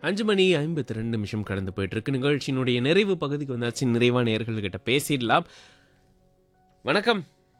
அஞ்சு மணி ஐம்பத்தி ரெண்டு நிமிஷம் கடந்து போயிட்டு இருக்கு நிகழ்ச்சியினுடைய நிறைவு பகுதிக்கு வந்தாச்சு நிறைவா நேர்கள்கிட்ட பேசிடலாம் வணக்கம்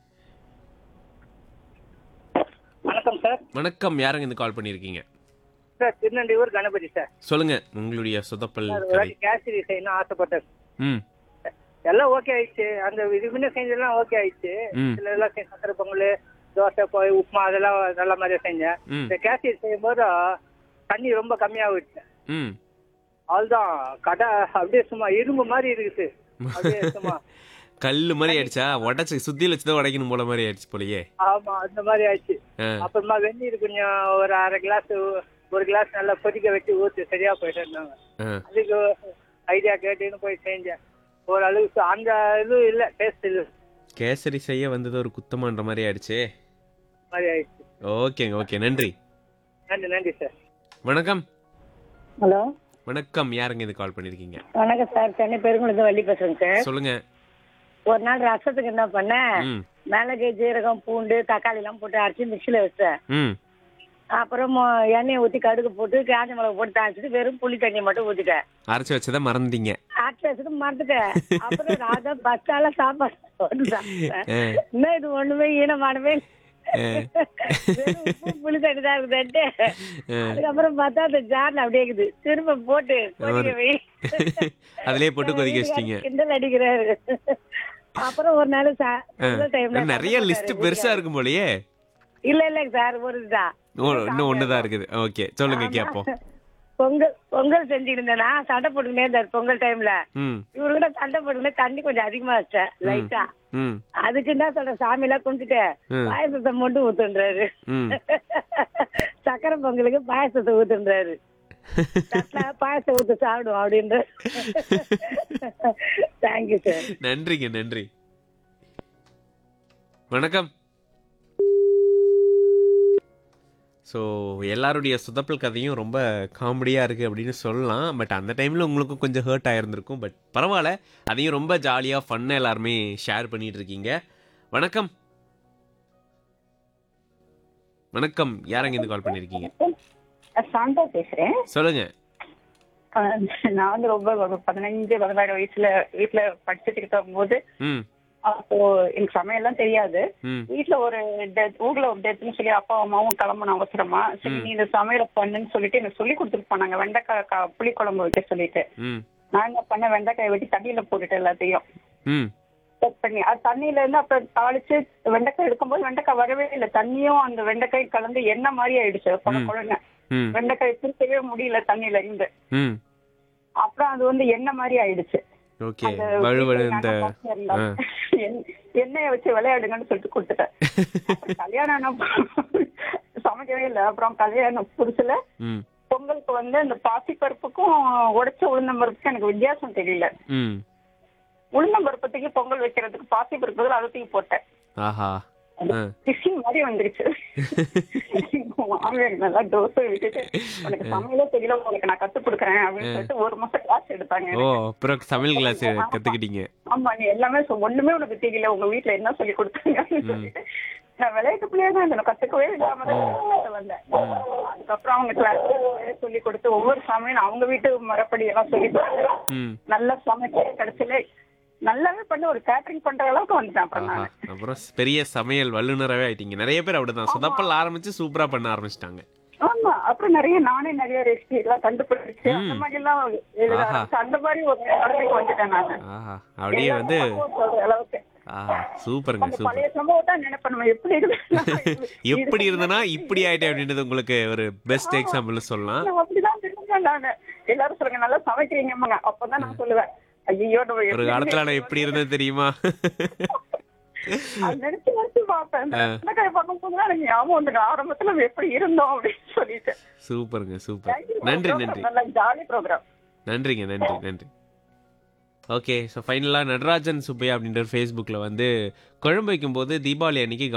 வணக்கம் சார் வணக்கம் யாருங்க இந்த கால் பண்ணியிருக்கீங்க சார் திருநெல்வேலூர் கணபதி சார் சொல்லுங்க உங்களுடைய சொதப்பல் சார் ஒரு கதை வாட்டி கேசரி செய்யணும் ஆசைப்பட்டேன் ம் எல்லாம் ஓகே ஆயிடுச்சு அந்த இது முன்ன செஞ்சதெல்லாம் ஓகே ஆயிடுச்சு ம். சில எல்லாம் செ- சக்கரை பொங்கல் தோசை போய் உப்புமா அதெல்லாம் நல்ல மாதிரியா செஞ்சேன் ம் இந்த கேசரி செய்யும் போது தண்ணி ரொம்ப கம்மியா விட்டு ம் அதுதான் கடை அப்படியே சும்மா இரும்பு மாதிரி இருக்குது அப்படியே சும்மா கல்லு மாதிரி ஆயிடுச்சா உடச்சு சுத்தியில் வச்சு தான் உடைக்கணும் போல மாதிரி ஆயிடுச்சு போலயே ஆமா அந்த மாதிரி ஆயிடுச்சு ஆ, அப்புறமா வெந்நீர் கொஞ்சம் ஒரு அரை கிளாஸ் ஒரு கிளாஸ் நல்லா கொதிக்க வச்சு ஊற்றி சரியா போயிட்டு இருந்தாங்க ஆ. அதுக்கு ஐடியா கேட்டுன்னு போய் செஞ்சேன் ஓரளவுக்கு அந்த இது இல்லை டேஸ்ட் இல்லை கேசரி செய்ய வந்தது ஒரு குத்தமான்ற மாதிரி ஆயிடுச்சே மாதிரி ஆயிடுச்சு ஓகேங்க ஓகே நன்றி நன்றி நன்றி சார் வணக்கம் ஹலோ வணக்கம் யாருங்க இது கால் பண்ணிருக்கீங்க வணக்கம் சார் சென்னை பெருங்குளத்து வள்ளி பேசுறேங்க சார் சொல்லுங்க ஒரு நாள் ரசத்துக்கு என்ன பண்ணேன் ம் மிளகு ஜீரகம் பூண்டு தக்காளி எல்லாம் போட்டு அரைச்சி மிக்சியில் வச்சேன் ம் அப்புறம் மொ- எண்ணெயை ஊற்றி கடுகு போட்டு காஞ்ச மிளகு போட்டு தாளிச்சிட்டு வெறும் புளி தண்ணி மட்டும் ஊற்றிட்டேன் அரைச்சு வச்சதை மறந்துட்டீங்க அரைச்சி வச்சுட்டு மறந்துட்டேன் அப்புறம் ராஜா பச்சால சாப்பாடு போட்டு சாப்பிட்டேன் ஆ, என்ன இது ஒண்ணுமே ஈனமானவே ஆ. வெறும் உப்பு புளி தண்ணி தான் இருக்குதுன்ட்டு ஆ. அதுக்கப்புறம் பார்த்தா அந்த ஜார்ல அப்படியே இருக்குது திரும்ப போட்டு கொதிக்க வை அதுலயே போட்டு கொதிக்க வச்சிட்டீங்க கிண்டல் அடிக்கிறாரு அப்புறம் ஒரு நாள் சா- பொங்கல் டைம்ல நிறைய லிஸ்ட் பெருசா இருக்கும் போலயே இல்ல இல்லைங்க சார் ஒரு இதுதான் ஓ இன்னும் ஒண்ணுதான் இருக்குது ஓகே சொல்லுங்க கேப்போம் பொங்கல் பொங்கல் செஞ்சுட்டு இருந்தேனா சண்டை போட்டுக்கிட்டே இருந்தார் பொங்கல் டைம்ல ம் இவரு கூட சண்டை போட்டுக்கிட்டே தண்ணி கொஞ்சம் அதிகமா வச்சேன் லைட்டா ம் அதுக்கு என்ன சொல்ற சாமி எல்லாம் கும்பிட்டுட்டு ம். பாயசத்தை மட்டும் ஊத்துன்றாரு ம் சக்கரை பொங்கலுக்கு பாயசத்தை ஊத்துன்றாரு தட்டுல பாயசம் ஊத்து சாப்பிடுவோம் அப்படின்ற தேங்க்யூ சார் நன்றிங்க நன்றி வணக்கம் ஸோ எல்லாருடைய சுதப்பல் கதையும் ரொம்ப காமெடியாக இருக்குது அப்படின்னு சொல்லலாம் பட் அந்த டைமில் உங்களுக்கும் கொஞ்சம் ஹர்ட் ஆயிருந்திருக்கும் பட் பரவாயில்ல அதையும் ரொம்ப ஜாலியாக ஃபன்னாக எல்லாருமே ஷேர் பண்ணிட்டு இருக்கீங்க வணக்கம் வணக்கம் யாரங்க இருந்து கால் பண்ணியிருக்கீங்க சாந்தா பேசுறேன் சொல்லுங்க அஹ் நான் வந்து ரொம்ப ஒரு பதினஞ்சு பதினாறு வயசுல வீட்டுல படிச்சுட்டு இருக்கும் போது ம் அப்போ எனக்கு சமையல்லாம் தெரியாது ம் வீட்டுல ஒரு death- ஊர்ல ஒரு டெத்னு சொல்லி அப்பா அம்மாவும் கிளம்பணும் அவசரமா சரி நீ இந்த சமையலை பண்ணுன்னு சொல்லிட்டு எனக்கு சொல்லி கொடுத்துட்டு போனாங்க வெண்டைக்காய் கா- புளிக்குழம்பு வைக்க சொல்லிட்டு ம் நான் என்ன பண்ண வெண்டைக்காயை வெட்டி தண்ணியில போட்டுட்டேன் எல்லாத்தையும் ம் செட் பண்ணி அது தண்ணியில இருந்து அப்புறம் தாளிச்சு வெண்டைக்காய் எடுக்கும்போது வெண்டைக்காய் வரவே இல்லை தண்ணியும் அந்த வெண்டைக்காய் கலந்து எண்ணெய் மாதிரி ஆயிடுச்சு குழ குழன்னு ம் வெண்டைக்காய் திருத்தவே முடியல தண்ணியில இருந்து ம் அப்புறம் அது வந்து எண்ணெய் மாதிரி ஆயிடுச்சு ஓகே அந்த வழுவழு வீட்டுல இந்த நாங்க பார்த்து இருந்தோம். எண்ணெய்- எண்ணெயை வச்சு விளையாடுங்கன்னு சொல்லிட்டு கொடுத்துட்டேன் அப்புறம் கல்யாணம் ஆன சமைக்கவே இல்லை அப்புறம் கல்யாணம் புதுசுல ம் பொங்கலுக்கு வந்து இந்த பாசிப்பருப்புக்கும் உடைச்ச உளுந்தம்பருப்புக்கும் எனக்கு வித்தியாசம் தெரியல ம் உளுந்தம்பருப்பத்துக்கு பொங்கல் வைக்கிறதுக்கு பாசிப்பருப்பு பதிலா அதை தூக்கி போட்டேன் ஆஹா ஆ டிஃபின் மாதிரி வந்துருச்சு எங்க மாமியார் நல்லா தோசை விட்டுட்டு உனக்கு சமையலே தெரியல உனக்கு நான் கத்து கொடுக்குறேன் அப்படின்னு சொல்லிட்டு ஒரு மாசம் கிளாஸ் எடுத்தாங்க ஓ அப்புறம் சமையல் கிளாஸ் கத்துக்கிட்டீங்க ஆமா நீ எல்லாமே சொ- ஒண்ணுமே உனக்கு தெரியல உங்க வீட்ல என்ன சொல்லி கொடுத்தாங்க அப்படின்னு சொல்லிட்டு நான் விளையாட்டு பிள்ளையா தான் இருந்தேன் கத்துக்கவே இல்லாம தான் வந்தேன் அதுக்கப்புறம் அவங்க கிளாஸ் சொல்லி கொடுத்து ஒவ்வொரு சமையல் அவங்க வீட்டு மரப்படி எல்லாம் சொல்லி கொடுத்து ம் நல்லா சமைச்சு கடைசியில நல்லாவே பண்ணி ஒரு கேட்டரிங் பண்ற அளவுக்கு வந்துட்டேன் அப்புறம் ஆஹா நான் அப்புறம் பெரிய சமையல் வல்லுநராகவே ஆயிட்டீங்க நிறைய பேர் அப்படிதான் சொதப்பல் ஆரம்பிச்சு சூப்பரா பண்ண ஆரம்பிச்சிட்டாங்க ஆமா அப்புறம் நிறைய நானே நிறைய ரெசிபி எல்லாம் கண்டுபிடிச்சு அந்த மாதிரி எல்லாம் எழுத ஆஹா. ஆரம்பிச்சு அந்த மாதிரி ஒரு நிலைமைக்கு வந்துட்டேன் நான் ஆஹா அப்படியே வந்து சொல்ற அளவுக்கு ஆஹா சூப்பருங்க அந்த சூப்பர் பழைய சம்பவம் தான் நினைப்பேன் நம்ம எப்படி இருக்கு எப்படி இருந்தனா இப்படி ஆயிட்டேன் அப்படின்றது உங்களுக்கு ஒரு பெஸ்ட் எக்ஸாம்பிள் சொல்லலாம் நான் அப்படிதான் இருந்தேன் நானு எல்லாரும் சொல்லுங்க நல்லா சமைக்கிறீங்க அப்பதான் நான் சொல்லுவேன் ஐயோ நம்ம ஒரு எப்படி காலத்துல நான் எப்படி இருந்தேன் தெரியுமா அது நினைச்சு நினைச்சு பார்ப்பேன் இந்த வெண்டைக்காய் பார்க்கும்போது தான் எனக்கு ஞாபகம் வந்து ஆரம்பத்துல நம்ம எப்படி இருந்தோம் அப்படின்னு சொல்லிட்டு சூப்பருங்க சூப்பர் Thank you. நன்றி program நன்றி நல்லா ஜாலி ப்ரோக்ராம் நன்றிங்க நன்றி நன்றி ஓகே ஸோ ஃபைனலாக நடராஜன் சுப்பையா அப்படின்ற ஃபேஸ்புக்கில் வந்து குழம்பு வைக்கும்போது தீபாவளி அன்னைக்கு